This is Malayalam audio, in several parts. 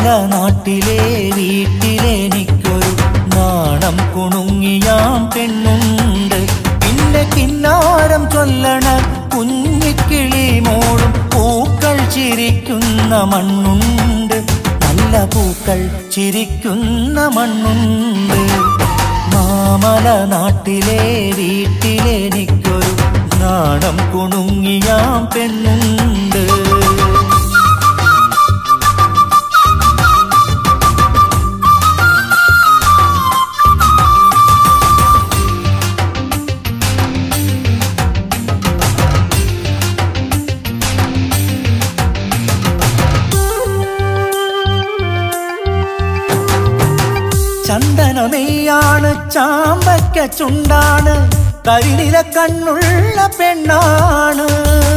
മാമല നാട്ടിലെ വീട്ടിലെനിക്കൊരു നാണം കുണുങ്ങിയാം പെണ്ണുണ്ട് പിന്നെ കിന്നാരം ചൊല്ലണ കുഞ്ഞിക്കിളി മോളും പൂക്കൾ ചിരിക്കുന്ന മണ്ണുണ്ട് നല്ല പൂക്കൾ ചിരിക്കുന്ന മണ്ണുണ്ട് മാമല നാട്ടിലെ വീട്ടിലെനിക്കൊരു നാണം കുണുങ്ങിയാം പെണ്ണുണ്ട് ചന്ദനമെയ്യാണ് ചാമ്പയ്ക്ക ചുണ്ടാണ് കരിനില കണ്ണുള്ള പെണ്ണാണ്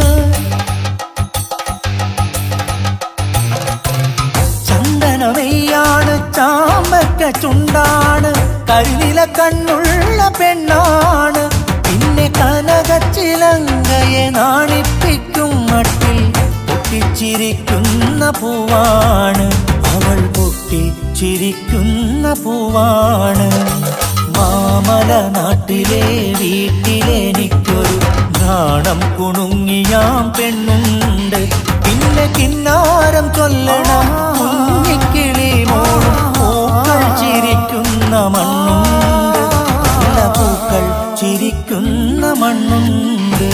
ചന്ദനമെയ്യാണ് ചാമ്പയ്ക്ക ചുണ്ടാണ് കരിനില കണ്ണുള്ള പെണ്ണാണ് പിന്നെ കനകച്ചിലങ്കയെ നാണിപ്പിക്കും മട്ടിൽ പൊട്ടിച്ചിരിക്കുന്ന പൂവാണ് അവൾ പൊട്ടിച്ചിരിക്കുന്ന പൂവാണ് മാമല നാട്ടിലെ വീട്ടിലെനിക്കൊരു നാണം കുണുങ്ങിയാം പെണ്ണുണ്ട് പിന്നെ കിന്നാരം ചൊല്ലണം കുഞ്ഞിക്കിളി മോളും പൂക്കൾ ചിരിക്കുന്ന മണ്ണുണ്ട് നല്ല പൂക്കൾ ചിരിക്കുന്ന മണ്ണുണ്ട്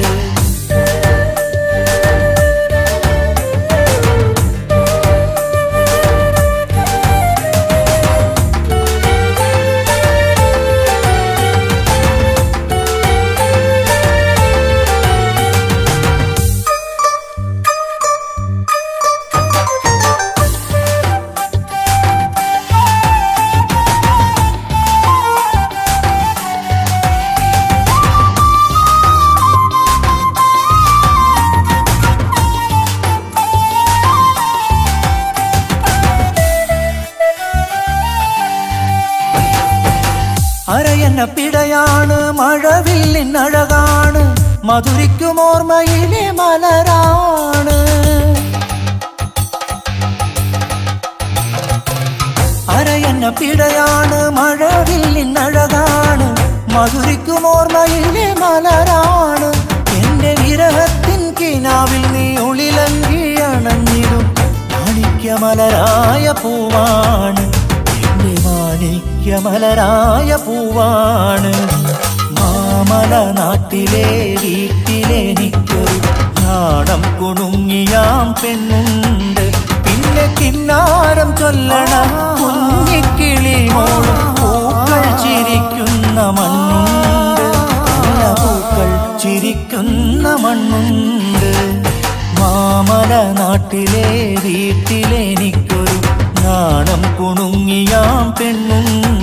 അരയന്ന പിടയാണ് മഴവില്ലിൻ അഴകാണ് മധുരിക്കും ഓർമ്മയിലെ മലരാണ് അരയന്ന പിടയാണ് മഴവില്ലിൻ അഴകാണ് മധുരിക്കും ഓർമ്മയിലെ മലരാണ് എന്റെ വിരഹത്തിൻ കിനാവിൽ നീ ഒളിലങ്കി അണഞ്ഞിടും മാണിക്യമലരായ പൂവാണ് എന്റെ മാണിക്യമലരായ പൂവാണ് മാമല നാട്ടിലെ വീട്ടിലെനിക്കൊരു നാണം കുണുങ്ങിയാം പെണ്ണുണ്ട് പിന്നെ കിന്നാരം ചൊല്ലണ കുഞ്ഞിക്കിളി മോളും പൂക്കൾ ചിരിക്കുന്ന മണ്ണുണ്ട് നല്ല പൂക്കൾ ചിരിക്കുന്ന മണ്ണുണ്ട് മാമല നാട്ടിലെ വീട്ടിലെനിക്കൊരു നാണം കുണുങ്ങിയാം പെണ്ണുണ്ട്